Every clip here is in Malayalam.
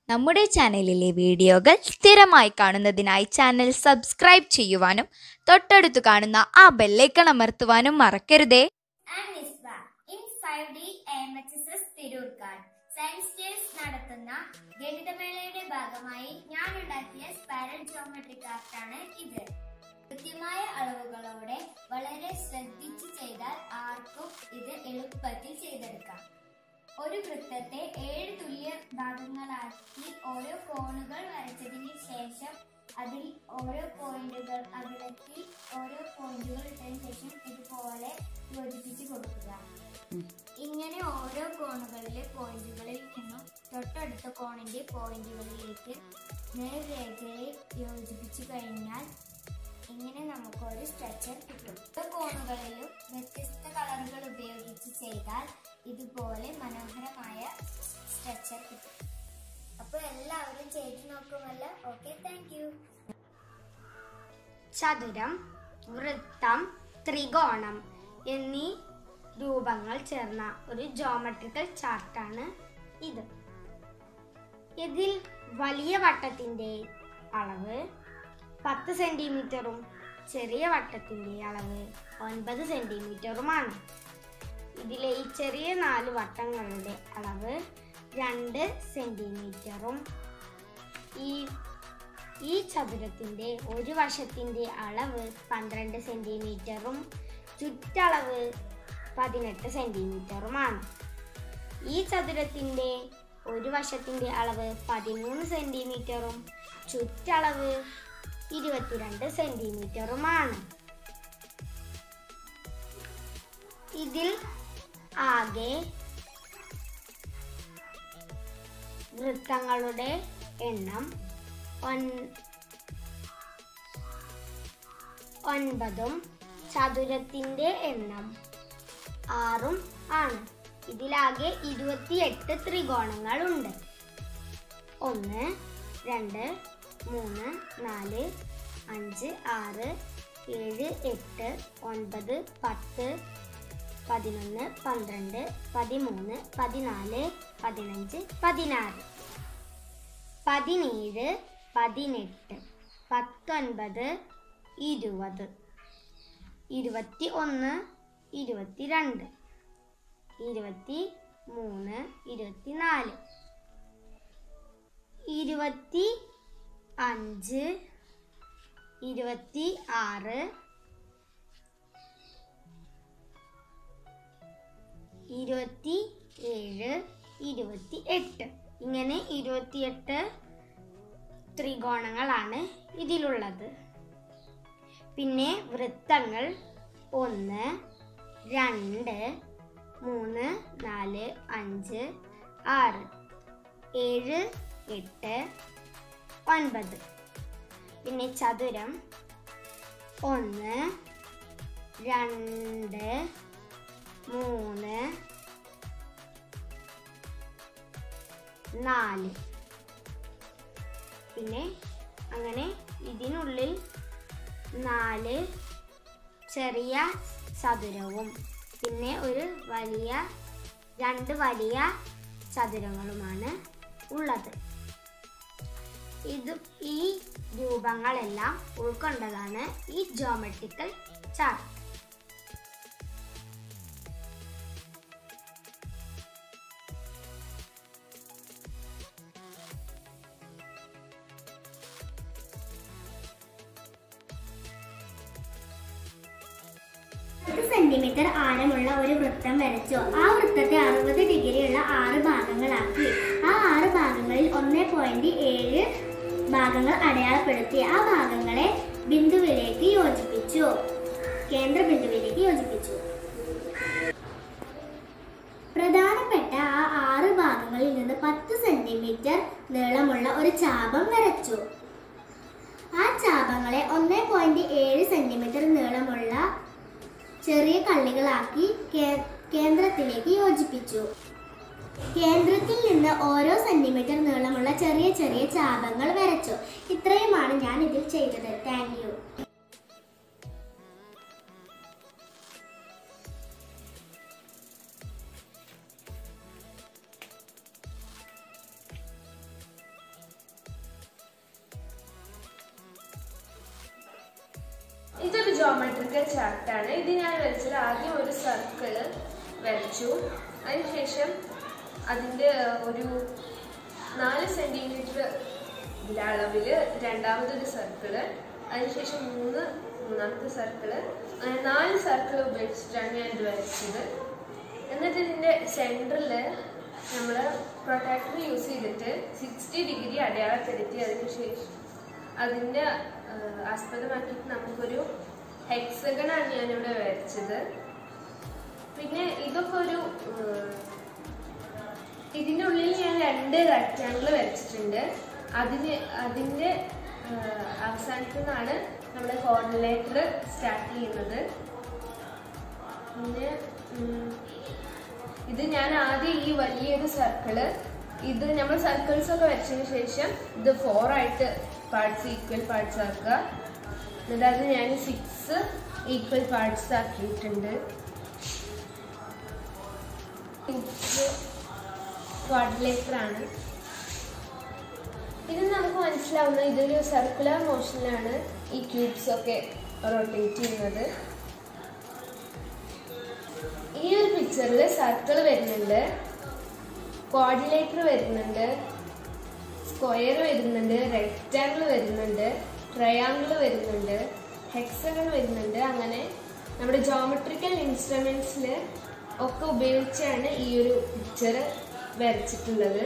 നമ്മുടെ ചാനലിലെ വീഡിയോകൾ സ്ഥിരമായി കാണുന്നതിനായി ചാനൽ സബ്സ്ക്രൈബ് ചെയ്യുവാനും തൊട്ടടുത്ത് കാണുന്ന ആ ബെല്ലൈക്കൺ അമർത്തുവാനും മറക്കരുതേ and Misba in five D M H S S Thirurkad science days നടത്തുന്ന ഗണിതമേളയുടെ ഭാഗമായി ഞാൻ ഉണ്ടാക്കിയ സ്പൈറൽ ജോമെട്രിക് ആർട്ടാണ് ഇത് കൃത്യമായ അളവുകളോടെ വളരെ ശ്രദ്ധിച്ച് ചെയ്താൽ ആർക്കും ഇത് എളുപ്പത്തിൽ ചെയ്തെടുക്കാം ഒരു വൃത്തത്തെ ഏഴ് തുല്യ ഭാഗങ്ങളാക്കി ഓരോ കോണുകൾ വരച്ചതിന് ശേഷം അതിൽ ഓരോ പോയിന്റുകൾ അകലത്തിൽ ഓരോ പോയിന്റുകൾ ഇട്ടതിന് ശേഷം ഇതുപോലെ യോജിപ്പിച്ച് കൊടുക്കുക ഇങ്ങനെ ഓരോ കോണുകളിലെ പോയിന്റുകളിൽ നിന്നും തൊട്ടടുത്ത കോണിന്റെ പോയിന്റുകളിലേക്ക് നേർരേഖയിൽ യോജിപ്പിച്ചു കഴിഞ്ഞാൽ ഇങ്ങനെ നമുക്ക് ഒരു സ്ട്രക്ചർ കിട്ടും ഓരോ കോണുകളിലും വ്യത്യസ്ത കളറുകൾ ഉപയോഗിച്ച് ചെയ്താൽ ഇതുപോലെ മനോഹരമായ സ്ട്രക്ചർ കിട്ടും അപ്പോൾ എല്ലാവരും ചെയ്തു നോക്കുമല്ലോ ഓക്കെ താങ്ക് യു ചതുരം വൃത്തം ത്രികോണം എന്നീ രൂപങ്ങൾ ചേർന്ന ഒരു ജോമെട്രിക്കൽ ചാർട്ടാണ് ഇത് ഇതിൽ വലിയ വട്ടത്തിൻ്റെ അളവ് പത്ത് സെൻറ്റിമീറ്ററും ചെറിയ വട്ടത്തിൻ്റെ അളവ് ഒൻപത് സെൻറ്റിമീറ്ററുമാണ് ഇതിലെ ഈ ചെറിയ നാല് വട്ടങ്ങളുടെ അളവ് രണ്ട് സെൻറ്റിമീറ്ററും ഈ ഈ ചതുരത്തിൻ്റെ ഒരു വശത്തിൻ്റെ അളവ് പന്ത്രണ്ട് സെൻറ്റിമീറ്ററും ചുറ്റളവ് പതിനെട്ട് സെൻറ്റിമീറ്ററുമാണ് ഈ ചതുരത്തിൻ്റെ ഒരു വശത്തിൻ്റെ അളവ് പതിമൂന്ന് സെൻറ്റിമീറ്ററും ചുറ്റളവ് ഇരുപത്തിരണ്ട് സെൻറ്റിമീറ്ററുമാണ് ഇതിൽ ആകെ വൃത്തങ്ങളുടെ എണ്ണം ഒൻ- ഒൻപതും ചതുരത്തിൻ്റെ എണ്ണം ആറും ആണ് ഇതിലാകെ ഇരുപത്തിയെട്ട് ത്രികോണങ്ങളുണ്ട് ഒന്ന് രണ്ട് മൂന്ന് നാല് അഞ്ച് ആറ് ഏഴ് എട്ട് ഒൻപത് പത്ത് പതിനൊന്ന് പന്ത്രണ്ട് പതിമൂന്ന് പതിനാല് പതിനഞ്ച് പതിനാറ് പതിനേഴ് പതിനെട്ട് പത്തൊൻപത് ഇരുപത് ഇരുപത്തി ഒന്ന് ഇരുപത്തിരണ്ട് ഇരുപത്തി മൂന്ന് ഇരുപത്തിനാല് ഇരുപത്തി അഞ്ച് ഇരുപത്തി ആറ് ഇരുപത്തി ഏഴ് ഇരുപത്തി എട്ട് ഇങ്ങനെ ഇരുപത്തിയെട്ട് ത്രികോണങ്ങളാണ് ഇതിലുള്ളത് പിന്നെ വൃത്തങ്ങൾ ഒന്ന് രണ്ട് മൂന്ന് നാല് അഞ്ച് ആറ് ഏഴ് എട്ട് ഒൻപത് പിന്നെ ചതുരം ഒന്ന് രണ്ട് മൂന്ന് നാല് പിന്നെ അങ്ങനെ ഇതിനുള്ളിൽ നാല് ചെറിയ ചതുരവും പിന്നെ ഒരു വലിയ രണ്ട് വലിയ ചതുരങ്ങളുമാണ് ഉള്ളത് ഇത് ഈ രൂപങ്ങളെല്ലാം ഉൾക്കൊണ്ടതാണ് ഈ ജോമെട്രിക്കൽ ചാർട്ട് പത്ത് സെന്റിമീറ്റർ ആഴമുള്ള ഒരു വൃത്തം വരച്ചു ആ വൃത്തത്തെ അറുപത് ഡിഗ്രിയുള്ള ആറ് ഭാഗങ്ങളാക്കി ആ ആറ് ഭാഗങ്ങളിൽ ഒന്നേ പോയിന്റ് ഏഴ് ഭാഗങ്ങൾ അടയാളപ്പെടുത്തി ആ ഭാഗങ്ങളെ ബിന്ദുവിലേക്ക് യോജിപ്പിച്ചു കേന്ദ്ര ബിന്ദുവിലേക്ക് യോജിപ്പിച്ചു പ്രധാനപ്പെട്ട ആ ആറ് ഭാഗങ്ങളിൽ നിന്ന് പത്ത് സെന്റിമീറ്റർ നീളമുള്ള ഒരു ചാപം വരച്ചു ആ ചാപങ്ങളെ ഒന്നേ പോയിന്റ് ഏഴ് സെന്റിമീറ്റർ നീളമുള്ള ചെറിയ കള്ളികളാക്കി കേ- കേന്ദ്രത്തിലേക്ക് യോജിപ്പിച്ചു കേന്ദ്രത്തിൽ നിന്ന് ഓരോ സെന്റിമീറ്റർ നീളമുള്ള ചെറിയ ചെറിയ ചാപങ്ങൾ വരച്ചു ഇത്രയുമാണ് ഞാൻ ഇതിൽ ചെയ്തത് താങ്ക് യു ജോമെട്രിക്കൽ ചാർട്ടാണ് ഇത് ഞാൻ വരച്ചത് ആദ്യം ഒരു സർക്കിള് വരച്ചു അതിനുശേഷം അതിൻ്റെ ഒരു നാല് സെൻറ്റിമീറ്റർ അളവിൽ രണ്ടാമതൊരു സർക്കിള് അതിനുശേഷം മൂന്ന് മൂന്നാമത്തെ സർക്കിള് അങ്ങനെ നാല് സർക്കിൾ ഉപയോഗിച്ചിട്ടാണ് ഞാൻ ഇത് വരച്ചത് എന്നിട്ട് ഇതിൻ്റെ സെൻറ്ററിൽ നമ്മൾ പ്രൊട്ടക്ടർ യൂസ് ചെയ്തിട്ട് സിക്സ്റ്റി ഡിഗ്രി അടയാളപ്പെടുത്തി അതിനുശേഷം അതിൻ്റെ ആസ്പദമാക്കിയിട്ട് നമുക്കൊരു ഹെക്സഗണാണ് ഞാനിവിടെ വരച്ചത് പിന്നെ ഇതൊക്കെ ഒരു ഏഹ്, ഇതിൻ്റെ ഉള്ളിൽ ഞാൻ രണ്ട് റെക്റ്റാങ്കിൾ വരച്ചിട്ടുണ്ട് അതിന് അതിൻ്റെ ഏഹ്, അവസാനത്തുനിന്നാണ് നമ്മുടെ കോർഡിനേറ്റർ സ്റ്റാർട്ട് ചെയ്യുന്നത് പിന്നെ ഉം, ഇത് ഞാൻ ആദ്യം ഈ വലിയൊരു സർക്കിള് ഇത് നമ്മൾ സർക്കിൾസ് ഒക്കെ വരച്ചതിന് ശേഷം ഇത് ഫോർ ആയിട്ട് പാർട്സ് ഈക്വൽ പാർട്സ് ആക്കുക എന്നിട്ട് അത് ഞാൻ സിക്സ് ഈക്വൽ പാർട്സ് ആക്കിയിട്ടുണ്ട് ക്വാഡ്രിലേറ്ററാണ് ഇത് നമുക്ക് മനസ്സിലാവുന്ന ഇതൊരു സർക്കുലർ മോഷനിലാണ് ഈ ക്യൂബ്സ് ഒക്കെ റൊട്ടേറ്റ് ചെയ്യുന്നത് ഈ ഒരു പിക്ചറിൽ സർക്കിൾ വരുന്നുണ്ട് കോർഡിനേറ്റർ വരുന്നുണ്ട് സ്ക്വയർ വരുന്നുണ്ട് റെക്റ്റാങ്കിൾ വരുന്നുണ്ട് ട്രയാങ്കിൾ വരുന്നുണ്ട് ഹെക്സഗൺ വരുന്നുണ്ട് അങ്ങനെ നമ്മുടെ ജോമെട്രിക്കൽ ഇൻസ്ട്രുമെന്റ്സിൽ ഒക്കെ ഉപയോഗിച്ചാണ് ഈ ഒരു പിക്ചർ വരച്ചിട്ടുള്ളത്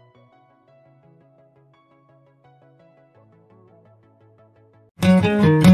Thank you.